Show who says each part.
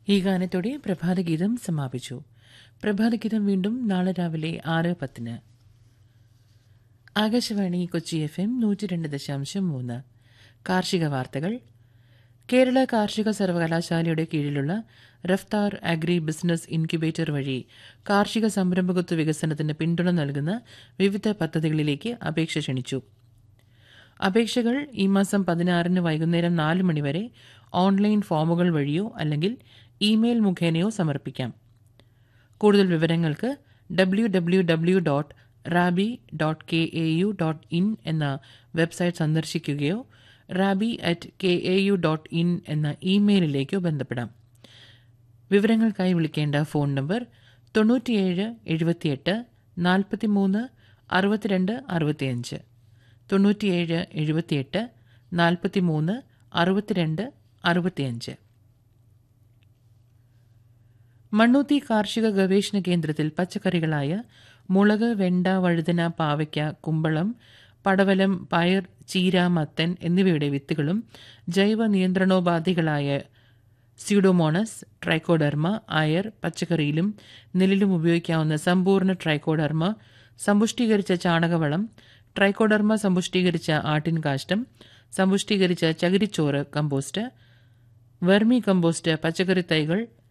Speaker 1: ഈ ഗാനത്തോടെ പ്രഭാതഗീതം സമാപിച്ചു പ്രഭാതഗീതം വീണ്ടും നാളെ രാവിലെ ആറ് പത്തിന് ആകാശവാണി കൊച്ചി എഫ് എം നൂറ്റി രണ്ട് ദശാംശം മൂന്ന് കാർഷിക വാർത്തകൾ കേരള കാർഷിക സർവകലാശാലയുടെ കീഴിലുള്ള റഫ്താർ അഗ്രി ബിസിനസ് ഇൻക്യുബേറ്റർ വഴി കാർഷിക സംരംഭകത്വ വികസനത്തിന് പിന്തുണ നൽകുന്ന വിവിധ പദ്ധതികളിലേക്ക് അപേക്ഷ ക്ഷണിച്ചു അപേക്ഷകൾ ഈ മാസം പതിനാറിന് വൈകുന്നേരം നാല് മണിവരെ ഓൺലൈൻ ഫോമുകൾ വഴിയോ അല്ലെങ്കിൽ ഇമെയിൽ മുഖേനയോ സമർപ്പിക്കാം കൂടുതൽ വിവരങ്ങൾക്ക് W W W dot Rabi dot K A U dot in എന്ന വെബ്സൈറ്റ് സന്ദർശിക്കുകയോ Rabi at K A U dot in എന്ന ഇമെയിലിലേക്കോ ബന്ധപ്പെടാം വിവരങ്ങൾക്കായി വിളിക്കേണ്ട ഫോൺ നമ്പർ തൊണ്ണൂറ്റിയേഴ് എഴുപത്തിയെട്ട് നാൽപ്പത്തിമൂന്ന് അറുപത്തിരണ്ട് അറുപത്തിയഞ്ച് തൊണ്ണൂറ്റിയേഴ് എഴുപത്തിയെട്ട് നാൽപ്പത്തിമൂന്ന് അറുപത്തിരണ്ട് അറുപത്തിയഞ്ച് മണ്ണൂത്തി കാർഷിക ഗവേഷണ കേന്ദ്രത്തിൽ പച്ചക്കറികളായ മുളക് വെണ്ട വഴുതന പാവയ്ക്ക കുമ്പളം പടവലം പയർ ചീര മത്തൻ എന്നിവയുടെ വിത്തുകളും ജൈവ നിയന്ത്രണോപാധികളായ സ്യൂഡോമോണസ് ട്രൈക്കോഡർമ അയർ പച്ചക്കറിയിലും നെല്ലിലും ഉപയോഗിക്കാവുന്ന സമ്പൂർണ്ണ ട്രൈക്കോഡർമ സമ്പുഷ്ടീകരിച്ച ചാണകവളം ട്രൈക്കോഡർമ സമ്പുഷ്ടീകരിച്ച ആട്ടിൻ കാഷ്ടം സമ്പുഷ്ടീകരിച്ച ചകിരിച്ചോറ് കമ്പോസ്റ്റ് വെർമി കമ്പോസ്റ്റ് പച്ചക്കറി തൈകൾ